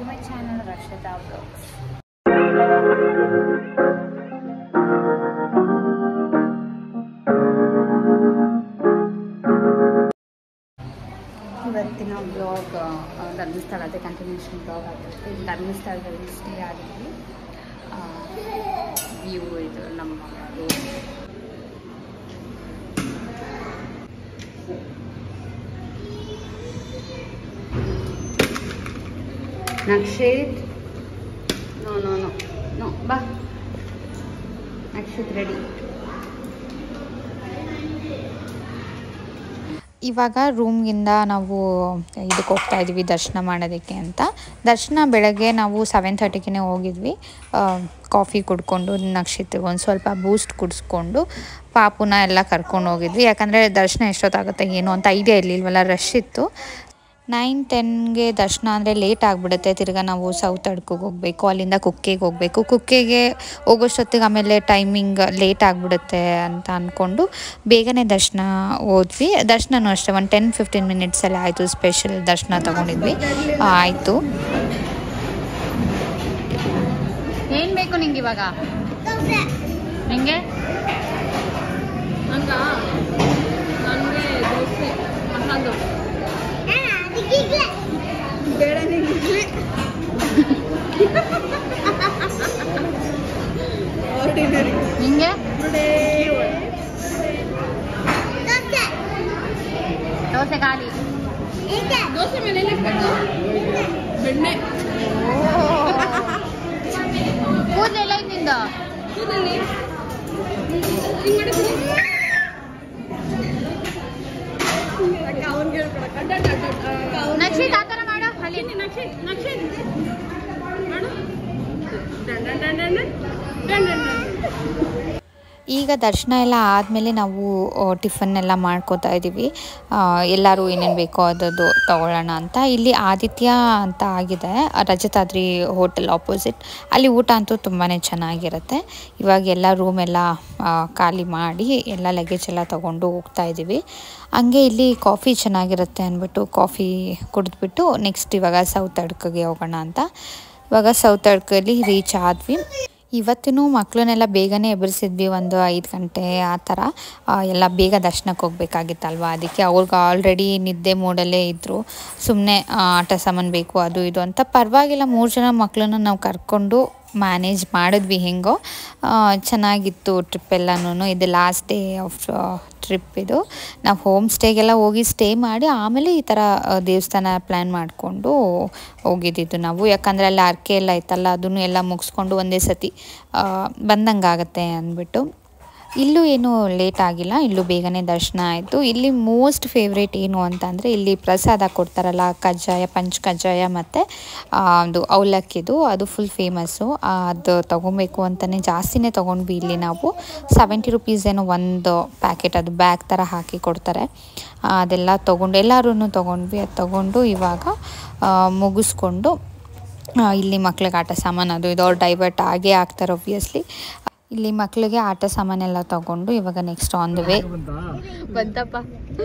To my channel Rakshita blogs ಇವತ್ತಿನ blog ಧರ್ಮಸ್ಥಳದ continuation blog ಆಗಿರುತ್ತೆ ಇಲ್ಲಿ ಧರ್ಮಸ್ಥಳದಲ್ಲಿ ಸ್ಟೇ ಆಗಿದ್ವಿ ವ್ಯೂ ಇದು ನಮ್ಮ room. ನಕ್ಷೇತ್ ನೋ ನೋ ನೋ ನೋ ಬಾ ನಕ್ಷೇತ್ ರೆಡಿ ಇವಾಗ ರೂಮ್ಗಿಂದ ನಾವು ಇದಕ್ಕೆ ಹೋಗ್ತಾ ಇದ್ವಿ ದರ್ಶನ ಮಾಡೋದಕ್ಕೆ ಅಂತ ದರ್ಶನ ಬೆಳಗ್ಗೆ ನಾವು ಸೆವೆನ್ ತರ್ಟಿಗೆ ಹೋಗಿದ್ವಿ ಕಾಫಿ ಕುಡ್ಕೊಂಡು ನಕ್ಷತ್ರಕ್ಕೆ ಒಂದು ಸ್ವಲ್ಪ ಬೂಸ್ಟ್ ಕುಡಿಸ್ಕೊಂಡು ಪಾಪುನ ಎಲ್ಲ ಕರ್ಕೊಂಡು ಹೋಗಿದ್ವಿ ಯಾಕಂದರೆ ದರ್ಶನ ಎಷ್ಟೊತ್ತಾಗುತ್ತೆ ಏನು ಅಂತ ಐಡಿಯಾ ಇರಲಿಲ್ವಲ್ಲ ರಶ್ ಇತ್ತು ನೈನ್ ಟೆನ್ಗೆ ದರ್ಶನ ಅಂದರೆ ಲೇಟ್ ಆಗಿಬಿಡುತ್ತೆ ತಿರ್ಗಾ ನಾವು ಸೌತ್ ಅಡ್ಕಿಗೆ ಹೋಗಬೇಕು ಅಲ್ಲಿಂದ ಕುಕ್ಕೆಗೆ ಹೋಗಬೇಕು ಕುಕ್ಕೆಗೆ ಹೋಗೋಷ್ಟೊತ್ತಿಗೆ ಆಮೇಲೆ ಟೈಮಿಂಗ್ ಲೇಟ್ ಆಗಿಬಿಡುತ್ತೆ ಅಂತ ಅಂದ್ಕೊಂಡು ಬೇಗನೆ ದರ್ಶನ ಹೋದ್ವಿ ದರ್ಶನನೂ ಅಷ್ಟೇ ಒಂದು ಟೆನ್ ಫಿಫ್ಟೀನ್ ಮಿನಿಟ್ಸಲ್ಲಿ ಆಯಿತು ಸ್ಪೆಷಲ್ ದರ್ಶನ ತೊಗೊಂಡಿದ್ವಿ ಆಯಿತು ಏನ್ ಬೇಕು ನಿಂಗೆ ಇವಾಗ ನಿಂಗೆ ನಂಗ ನನಗೆ ದೋಸೆ ಮಸಾಲ ದೋಸೆ ಬೇಡ ನಿಂಗೆ ಆರ್ಡಿನರಿ ನಿಂಗೆ ದೋಸೆ ಖಾಲಿ ದೋಸೆ ಮೇಲೆ ಏನ್ ಹಾಕ್ಬೇಕು ಬೆಣ್ಣೆ ಕೂದಲೆಲ್ಲ ನಿಂದು ಕೂದಲ್ಲಿ ಹಿಂಗ್ ಮಾಡಿದ್ದೀನಿ ಅವ್ನಿಗೆ ಹೇಳ್ಕೊಡಕ್ಕೆ ಅಡ್ಡ ಅಡ್ಡ ಅಡ್ಡ ಅಡ್ಡ ಅವ್ನಿಗೆ ನಕ್ಷಿತ್ ಆ ಥರ ಮಾಡು ಅಲ್ಲಿ ಅಲ್ಲಿ ನಕ್ಷೆ ನಕ್ಷೆ ಮಾಡು done done done done done done done ಈಗ ದರ್ಶನ ಎಲ್ಲ ಆದಮೇಲೆ ನಾವು ಟಿಫನ್ ಎಲ್ಲ ಮಾಡ್ಕೋತಾ ಇದ್ದೀವಿ ಆ, ಎಲ್ಲರೂ ಏನೇನು ಬೇಕೋ ಅದದು ತಗೊಳ್ಳೋಣ ಅಂತ ಇಲ್ಲಿ ಆದಿತ್ಯ ಅಂತ ಆಗಿದೆ ರಜತಾದ್ರಿ ಹೋಟೆಲ್ ಆಪೋಸಿಟ್ ಅಲ್ಲಿ ಊಟ ಅಂತೂ ತುಂಬಾ ಚೆನ್ನಾಗಿರುತ್ತೆ ಇವಾಗ ಎಲ್ಲ ರೂಮ್ ಎಲ್ಲ ಆ, ಖಾಲಿ ಮಾಡಿ ಎಲ್ಲ ಲಗೇಜ್ ಎಲ್ಲ ತೊಗೊಂಡು ಹೋಗ್ತಾ ಇದ್ದೀವಿ ಹಂಗೆ ಇಲ್ಲಿ ಕಾಫಿ ಚೆನ್ನಾಗಿರುತ್ತೆ ಅಂದ್ಬಿಟ್ಟು ಕಾಫಿ ಕುಡಿದ್ಬಿಟ್ಟು ನೆಕ್ಸ್ಟ್ ಇವಾಗ ಸೌತ್ ಅಡ್ಕಿಗೆ ಹೋಗೋಣ ಅಂತ ಇವಾಗ ಸೌತ್ ಅಡ್ಕಲ್ಲಿ ರೀಚ್ ಆದ್ವಿ ಇವತ್ತಿನೂ ಮಕ್ಕಳನ್ನೆಲ್ಲ ಬೇಗನೆ ಎಬ್ಬರಿಸಿದ್ವಿ ಒಂದು ಐದು ಗಂಟೆ ಆ ಥರ ಆ, ಎಲ್ಲ ಬೇಗ ದರ್ಶನಕ್ಕೆ ಹೋಗ್ಬೇಕಾಗಿತ್ತಲ್ವ ಅದಕ್ಕೆ ಅವ್ರಿಗೆ ಆಲ್ರೆಡಿ ನಿದ್ದೆ ಮೂಡಲ್ಲೇ ಇದ್ದರು ಸುಮ್ಮನೆ ಆಟ ಸಾಮಾನು ಬೇಕು ಅದು ಇದು ಅಂತ ಪರವಾಗಿಲ್ಲ ಮೂರು ಜನ ಮಕ್ಕಳನ್ನ ನಾವು ಕರ್ಕೊಂಡು ಮ್ಯಾನೇಜ್ ಮಾಡಿದ್ವಿ ಹೆಂಗೋ ಆ, ಚೆನ್ನಾಗಿತ್ತು ಟ್ರಿಪ್ ಎಲ್ಲನೂ ಇದು ಲಾಸ್ಟ್ ಡೇ ಆಫ್ ಟ್ರಿಪ್ ಇದು ನಾವು ಹೋಮ್ ಸ್ಟೇಗೆಲ್ಲ ಹೋಗಿ ಸ್ಟೇ ಮಾಡಿ ಆಮೇಲೆ ಈ ಥರ ಆ, ದೇವಸ್ಥಾನ ಪ್ಲ್ಯಾನ್ ಮಾಡಿಕೊಂಡು ಹೋಗಿದ್ದಿದ್ದು ನಾವು ಯಾಕಂದರೆ ಅಲ್ಲಿ ಅರ್ಕೆ ಎಲ್ಲ ಇತ್ತಲ್ಲ ಅದನ್ನು ಎಲ್ಲ ಮುಗಿಸ್ಕೊಂಡು ಒಂದೇ ಸತಿ ಬಂದಂಗೆ ಆಗುತ್ತೆ ಅಂದ್ಬಿಟ್ಟು ಇಲ್ಲೂ ಏನು ಲೇಟ್ ಆಗಿಲ್ಲ ಇಲ್ಲೂ ಬೇಗನೆ ದರ್ಶನ ಆಯಿತು ಇಲ್ಲಿ ಮೋಸ್ಟ್ ಫೇವ್ರೇಟ್ ಏನು ಅಂತ ಅಂದರೆ ಇಲ್ಲಿ ಪ್ರಸಾದ ಕೊಡ್ತಾರಲ್ಲ ಕಜ್ಜಾಯ ಪಂಚ್ ಕಜ್ಜಾಯ ಮತ್ತು ಅದು ಅವಲಕ್ಕಿದು ಅದು ಫುಲ್ ಫೇಮಸ್ಸು ಅದು ತೊಗೊಬೇಕು ಅಂತಲೇ ಜಾಸ್ತಿನೇ ತೊಗೊಂಡ್ವಿ ಇಲ್ಲಿ ನಾವು ಸೆವೆಂಟಿ ರುಪೀಸ್ ಏನೋ ಒಂದು ಪ್ಯಾಕೆಟ್ ಅದು ಬ್ಯಾಗ್ ಥರ ಹಾಕಿ ಕೊಡ್ತಾರೆ ಆ, ಅದೆಲ್ಲ ತೊಗೊಂಡು ಎಲ್ಲರೂ ತೊಗೊಂಡ್ವಿ ಅದು ತೊಗೊಂಡು ಇವಾಗ ಆ, ಮುಗಿಸ್ಕೊಂಡು ಆ, ಇಲ್ಲಿ ಮಕ್ಳಿಗೆ ಆಟ ಸಾಮಾನು ಅದು ಇದು ಅವ್ರು ಡೈವರ್ಟ್ ಆಗೇ ಆಗ್ತಾರೆ ಒಬ್ವಿಯಸ್ಲಿ ಇಲ್ಲಿ ಮಕ್ಕಳಿಗೆ ಆಟ ಸಾಮಾನೆಲ್ಲ ತಗೊಂಡು ಇವಾಗ ನೆಕ್ಸ್ಟ್ ಆನ್ ದ ವೇ ಬಂತಪ್ಪ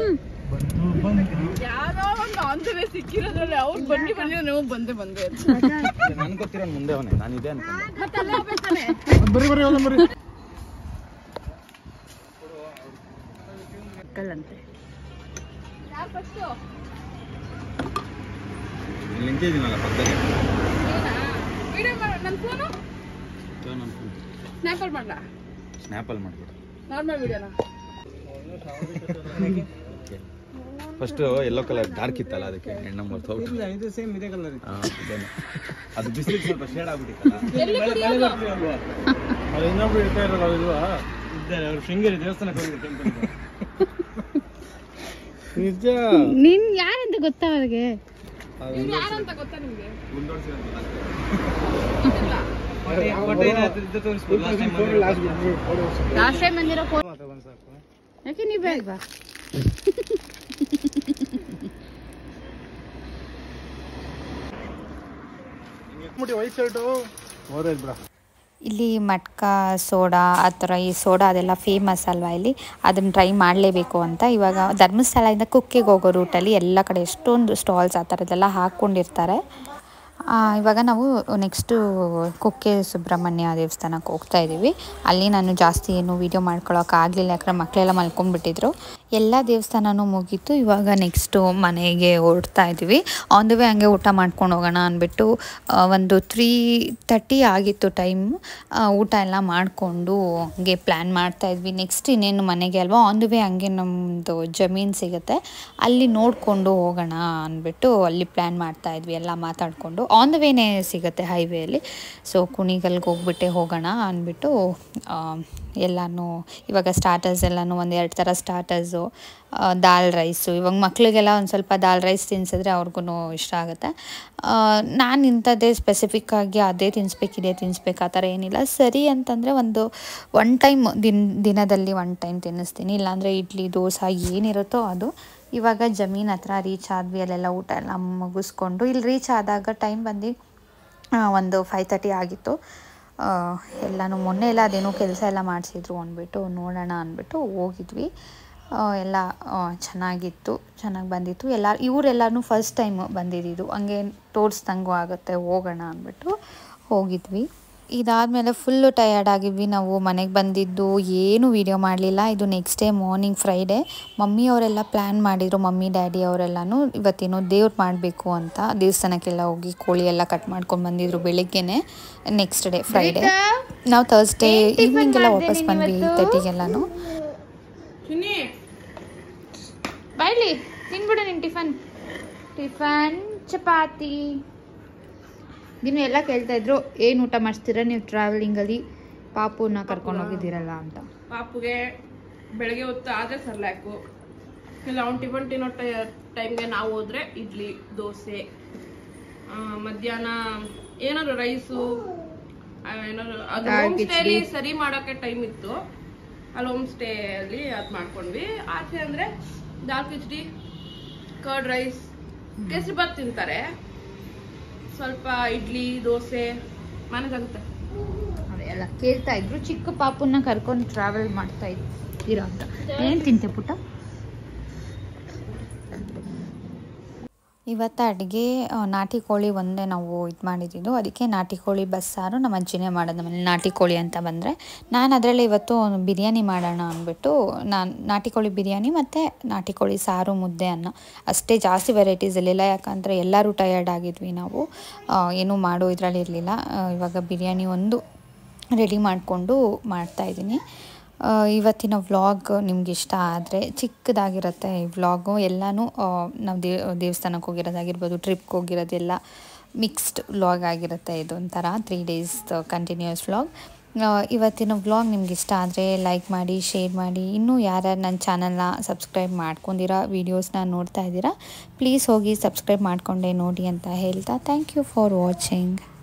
ಯಾರೋ ಒಂದು ಆನ್ ದ ವೇ ಸಿಕ್ಕಿರೋದ್ರಲ್ಲಿ ಅವ್ರು ಬನ್ನಿ ಬನ್ನಿ ನಾವು ಬಂದೆ ಬಂದೆ ನನ್ ಗೊತ್ತಿರೋ ಮುಂದೆ ಅವನೇ ನಾನು ಇದೆ ಅನ್ಕೊಂಡೆ ಮತ್ತೆ ಅಲ್ಲೇ ಹೋಗ್ಬೇಕಾನೆ ಮಕ್ಕಳಂತೆ ಯಾರು ಫಸ್ಟು ಇಲ್ಲಿ ನಿಂತಿದ್ದೀನಲ್ಲ ಪಕ್ಕದಲ್ಲಿ ವಿಡಿಯೋ ಮಾಡ ನನ್ನ ಫೋನು ಫೋನ್ ಅನ್ಕೊಂಡು ಸ್ನ್ಯಾಪಲ್ಲಿ ಮಾಡಲ ಸ್ನ್ಯಾಪಲ್ಲಿ ಮಾಡ್ಬಿಡು ನಾರ್ಮಲ್ ವಿಡಿಯೋನ ಫಸ್ಟ್ ಯೆಲ್ಲೋ ಕಲರ್ ಡಾರ್ಕ್ ಇತ್ತಲ್ಲ ಅದಕ್ಕೆ ಹೆಣ್ಣು ಮರ್ತು ಇದು ಸೇಮ್ ಇದೇ ಕಲರ್ ಅದು ಬಿಸಿಲಿಗೆ ಸ್ವಲ್ಪ ಶೇಡ್ ಆಗ್ಬಿಟ್ಟಿತ್ತಲ್ಲ ಎಲ್ಲಿ ಕುಡಿಯೋದು ಅದು ಇನ್ನೊಬ್ರು ಇರ್ತಾ ಇರೋದು ಅವ್ರು ಇಲ್ವಾ ಇದ್ದಾರೆ ಅವ್ರು ಶೃಂಗೇರಿ ದೇವಸ್ಥಾನಕ್ಕೆ ಹೋಗಿದ್ರು ಟೆಂಪಲ್ ನಿಜ ನಿನ್ ಯಾರಂತ ಗೊತ್ತಾ ಅವ್ರಿಗೆ ಇವ್ರು ಯಾರಂತ ಗೊತ್ತಾ ನಿಮ್ಗೆ ಬಟ್ ಏನಾಯ್ತು ಇದು ತೋರಿಸ್ಬೋದು ಲಾಸ್ಟ್ ಟೈಮ್ ಲಾಸ್ಟ್ ಟೈಮ್ ಬಂದಿರೋ ಫೋ- ಬಂದು ಸಾಕು ಯಾಕೆ ನೀ ಬೇಡವಾ ಮುಟ್ಟಿ ವೈಟ್ ಶರ್ಟು ಓದೈತ್ ಬ್ರಾ ಇಲ್ಲಿ ಮಟ್ಕ ಸೋಡಾ ಆ ಥರ ಈ ಸೋಡಾ ಅದೆಲ್ಲ ಫೇಮಸ್ ಅಲ್ವಾ ಇಲ್ಲಿ ಅದನ್ನು ಟ್ರೈ ಮಾಡಲೇಬೇಕು ಅಂತ ಇವಾಗ ಧರ್ಮಸ್ಥಳದಿಂದ ಕುಕ್ಕೆಗೆ ಹೋಗೋ ರೂಟಲ್ಲಿ ಎಲ್ಲ ಕಡೆ ಎಷ್ಟೊಂದು ಸ್ಟಾಲ್ಸ್ ಆ ಥರದ್ದೆಲ್ಲ ಹಾಕ್ಕೊಂಡಿರ್ತಾರೆ ಆ, ಇವಾಗ ನಾವು ನೆಕ್ಸ್ಟು ಕುಕ್ಕೆ ಸುಬ್ರಹ್ಮಣ್ಯ ದೇವಸ್ಥಾನಕ್ಕೆ ಹೋಗ್ತಾ ಇದ್ದೀವಿ ಅಲ್ಲಿ ನಾನು ಜಾಸ್ತಿ ಏನು ವೀಡಿಯೋ ಮಾಡ್ಕೊಳಕ್ಕೆ ಆಗಲಿಲ್ಲ ಯಾಕಂದ್ರೆ ಮಕ್ಕಳೆಲ್ಲ ಮಲ್ಕೊಂಡ್ಬಿಟ್ಟಿದ್ರು ಎಲ್ಲ ದೇವಸ್ಥಾನನೂ ಮುಗೀತು ಇವಾಗ ನೆಕ್ಸ್ಟು ಮನೆಗೆ ಹೊರಡ್ತಾ ಇದ್ದೀವಿ ಆನ್ ದ ವೇ ಹಂಗೆ ಊಟ ಮಾಡ್ಕೊಂಡು ಹೋಗೋಣ ಅಂದ್ಬಿಟ್ಟು ಆ, ಒಂದು ತ್ರೀ ತರ್ಟಿ ಆಗಿತ್ತು ಟೈಮ್ ಊಟ ಎಲ್ಲ ಮಾಡಿಕೊಂಡು ಹಂಗೆ ಪ್ಲ್ಯಾನ್ ಮಾಡ್ತಾ ಇದ್ವಿ ನೆಕ್ಸ್ಟ್ ಇನ್ನೇನು ಮನೆಗೆ ಅಲ್ವಾ ಆನ್ ದ ವೇ ಹಂಗೆ ನಮ್ಮದು ಜಮೀನು ಸಿಗುತ್ತೆ ಅಲ್ಲಿ ನೋಡಿಕೊಂಡು ಹೋಗೋಣ ಅಂದ್ಬಿಟ್ಟು ಅಲ್ಲಿ ಪ್ಲ್ಯಾನ್ ಮಾಡ್ತಾ ಇದ್ವಿ ಎಲ್ಲ ಮಾತಾಡಿಕೊಂಡು ಆನ್ ದ ವೇನೇ ಸಿಗುತ್ತೆ ಹೈವೇಲಿ ಸೊ ಕುಣಿಗಲ್ಗೆ ಹೋಗ್ಬಿಟ್ಟೆ ಹೋಗೋಣ ಅಂದ್ಬಿಟ್ಟು ಆ, ಎಲ್ಲನೂ ಇವಾಗ ಸ್ಟಾರ್ಟರ್ಸ್ ಎಲ್ಲನೂ ಒಂದು ಎರಡು ಥರ ಸ್ಟಾರ್ಟರ್ಸು ದಾಲ್ ರೈಸು ಇವಾಗ ಮಕ್ಕಳಿಗೆಲ್ಲ ಒಂದು ಸ್ವಲ್ಪ ದಾಲ್ ರೈಸ್ ತಿನ್ಸಿದ್ರೆ ಅವ್ರಿಗೂ ಇಷ್ಟ ಆಗುತ್ತೆ ನಾನು ಇಂಥದ್ದೇ ಸ್ಪೆಸಿಫಿಕ್ಕಾಗಿ ಅದೇ ತಿನ್ಸ್ಬೇಕು ಇದೇ ತಿನ್ಸ್ಬೇಕು ಆ ಥರ ಏನಿಲ್ಲ ಸರಿ ಅಂತಂದರೆ ಒಂದು ಒನ್ ಟೈಮ್ ದಿನ ದಿನದಲ್ಲಿ ಒನ್ ಟೈಮ್ ತಿನ್ನಿಸ್ತೀನಿ ಇಲ್ಲಾಂದರೆ ಇಡ್ಲಿ ದೋಸೆ ಏನಿರುತ್ತೋ ಅದು ಇವಾಗ ಜಮೀನ್ ಹತ್ರ ರೀಚ್ ಆದ್ವಿ ಅಲ್ಲೆಲ್ಲ ಊಟ ಎಲ್ಲ ಮುಗಿಸ್ಕೊಂಡು ಇಲ್ಲಿ ರೀಚ್ ಆದಾಗ ಟೈಮ್ ಬಂದು ಆ, ಒಂದು ಫೈವ್ ತರ್ಟಿ ಆಗಿತ್ತು ಆ, ಎಲ್ಲನೂ ಮೊನ್ನೆ ಎಲ್ಲ ಅದೇನೋ ಕೆಲಸ ಎಲ್ಲ ಮಾಡಿಸಿದ್ರು ಅಂದ್ಬಿಟ್ಟು ನೋಡೋಣ ಅಂದ್ಬಿಟ್ಟು ಹೋಗಿದ್ವಿ ಆ, ಎಲ್ಲ ಆ, ಚೆನ್ನಾಗಿತ್ತು ಚೆನ್ನಾಗಿ ಬಂದಿತ್ತು ಎಲ್ಲ ಇವರೆಲ್ಲನೂ ಫಸ್ಟ್ ಟೈಮ್ ಬಂದಿದ್ದು ಹಂಗೆ ತೋರಿಸ್ದಂಗೂ ಆಗುತ್ತೆ ಹೋಗೋಣ ಅಂದ್ಬಿಟ್ಟು ಹೋಗಿದ್ವಿ ಇದಾದಮೇಲೆ ಫುಲ್ಲು ಟಯರ್ಡ್ ಆಗಿದ್ವಿ ನಾವು ಮನೆಗೆ ಬಂದಿದ್ದು ಏನು ವೀಡಿಯೋ ಮಾಡಲಿಲ್ಲ ಇದು ನೆಕ್ಸ್ಟ್ ಡೇ ಮಾರ್ನಿಂಗ್ ಫ್ರೈಡೇ ಮಮ್ಮಿಯವರೆಲ್ಲ ಪ್ಲ್ಯಾನ್ ಮಾಡಿದರು ಮಮ್ಮಿ ಡ್ಯಾಡಿ ಅವರೆಲ್ಲನೂ ಇವತ್ತೇನೋ ದೇವ್ರು ಮಾಡಬೇಕು ಅಂತ ದೇವಸ್ಥಾನಕ್ಕೆಲ್ಲ ಹೋಗಿ ಕೋಳಿ ಎಲ್ಲ ಕಟ್ ಮಾಡ್ಕೊಂಡು ಬಂದಿದ್ರು ಬೆಳಿಗ್ಗೆನೆ ನೆಕ್ಸ್ಟ್ ಡೇ ಫ್ರೈಡೇ ನಾವು ಥರ್ಸ್ಡೇ ಈವ್ನಿಂಗ್ ಎಲ್ಲ ವಾಪಸ್ ಬಂದ್ವಿ ತರ್ಟಿಗೆಲ್ಲನೂ ಚಿನ್ನಿ ಬಾಯ್ಲಿ ತಿನ್ಬಿಡು ನಿನ್ ಟಿಫನ್ ಟಿಫನ್ ಚಪಾತಿ ದಿನ ಎಲ್ಲ ಕೇಳ್ತಾ ಇದ್ರು ಏನು ಊಟ ಮಾಡಿಸ್ತೀರಾ ನೀವು ಟ್ರಾವೆಲಿಂಗಲ್ಲಿ ಪಾಪುನ ಕರ್ಕೊಂಡು ಹೋಗಿದ್ದೀರಲ್ಲ ಅಂತ ಪಾಪುಗೆ ಬೆಳಗ್ಗೆ ಹೊತ್ತು ಆದರೆ ಸರ್ಲಾಕು ಇಲ್ಲ ಅವ್ನು ಟಿಫನ್ ತಿನ್ನೋ ಟೈಮ್ಗೆ ನಾವು ಹೋದ್ರೆ ಇಡ್ಲಿ ದೋಸೆ ಆ, ಮಧ್ಯಾಹ್ನ ಏನಾದ್ರು ರೈಸು ಏನಾದ್ರು ಅದು ದಾಲ್ ಹೋಮ್ ಕಿಚ್ಡಿ. ಸ್ಟೇಲಿ ಸರಿ ಮಾಡೋಕೆ ಟೈಮ್ ಇತ್ತು ಅಲ್ಲಿ ಹೋಮ್ ಸ್ಟೇ ಅಲ್ಲಿ ಅದು ಮಾಡ್ಕೊಂಡ್ವಿ ಆಚೆ ಅಂದ್ರೆ ದಾಲ್ ಕಿಚಡಿ ಕರ್ಡ್ ರೈಸ್ ಕೇಸರಿಬಾತ್ ತಿಂತಾರೆ ಸ್ವಲ್ಪ ಇಡ್ಲಿ ದೋಸೆ ಮನೆಗಾಗುತ್ತೆ ಎಲ್ಲ ಕೇಳ್ತಾ ಇದ್ರು ಚಿಕ್ಕ ಪಾಪುನ ಕರ್ಕೊಂಡು ಟ್ರಾವೆಲ್ ಮಾಡ್ತಾ ಇದ್ದೀರಾ ಅಂತ ಏನ್ ತಿಂತೆ ಪುಟ್ಟ ಇವತ್ತು ಅಡುಗೆ ನಾಟಿ ಕೋಳಿ ಒಂದೇ ನಾವು ಇದು ಮಾಡಿದ್ದು ಅದಕ್ಕೆ ನಾಟಿ ಕೋಳಿ ಬಸ್ಸಾರು ನಮ್ಮ ಅಜ್ಜಿನೇ ಮಾಡೋದು ನಮ್ಮಲ್ಲಿ ನಾಟಿ ಕೋಳಿ ಅಂತ ಬಂದರೆ ನಾನು ಅದರಲ್ಲಿ ಇವತ್ತು ಒಂದು ಬಿರಿಯಾನಿ ಮಾಡೋಣ ಅಂದ್ಬಿಟ್ಟು ನಾನು ನಾಟಿ ಕೋಳಿ ಬಿರಿಯಾನಿ ಮತ್ತು ನಾಟಿ ಕೋಳಿ ಸಾರು ಮುದ್ದೆ ಅನ್ನ ಅಷ್ಟೇ ಜಾಸ್ತಿ ವೆರೈಟೀಸ್ ಇರಲಿಲ್ಲ ಯಾಕಂದರೆ ಎಲ್ಲರೂ ಟಯರ್ಡ್ ಆಗಿದ್ವಿ ನಾವು ಆ, ಏನೂ ಮಾಡೋ ಇದರಲ್ಲಿ ಇರಲಿಲ್ಲ ಇವಾಗ ಬಿರಿಯಾನಿ ಒಂದು ರೆಡಿ ಮಾಡಿಕೊಂಡು ಮಾಡ್ತಾಯಿದ್ದೀನಿ ಆ, ಇವತ್ತಿನ ವ್ಲಾಗ್ ನಿಮ್ಗೆ ಇಷ್ಟ ಆದರೆ ಚಿಕ್ಕದಾಗಿರುತ್ತೆ ಈ ವ್ಲಾಗು ಎಲ್ಲನೂ ಆ, ನಾವು ದೇವ್ ದೇವಸ್ಥಾನಕ್ಕೆ ಹೋಗಿರೋದಾಗಿರ್ಬೋದು ಟ್ರಿಪ್ಗೆ ಹೋಗಿರೋದೆಲ್ಲ ಮಿಕ್ಸ್ಡ್ ವ್ಲಾಗ್ ಆಗಿರುತ್ತೆ ಇದು ಒಂಥರ ತ್ರೀ ಡೇಸ್ ಕಂಟಿನ್ಯೂಸ್ ವ್ಲಾಗ್ ಇವತ್ತಿನ ವ್ಲಾಗ್ ನಿಮ್ಗೆ ಇಷ್ಟ ಆದರೆ ಲೈಕ್ ಮಾಡಿ ಶೇರ್ ಮಾಡಿ ಇನ್ನೂ ಯಾರ್ಯಾರು ನನ್ನ ಚಾನಲ್ನ ಸಬ್ಸ್ಕ್ರೈಬ್ ಮಾಡ್ಕೊಂಡಿರೋ ವೀಡಿಯೋಸ್ನ ನೋಡ್ತಾ ಇದ್ದೀರಾ ಪ್ಲೀಸ್ ಹೋಗಿ ಸಬ್ಸ್ಕ್ರೈಬ್ ಮಾಡಿಕೊಂಡೆ ನೋಡಿ ಅಂತ ಹೇಳ್ತಾ ಥ್ಯಾಂಕ್ ಯು ಫಾರ್ ವಾಚಿಂಗ್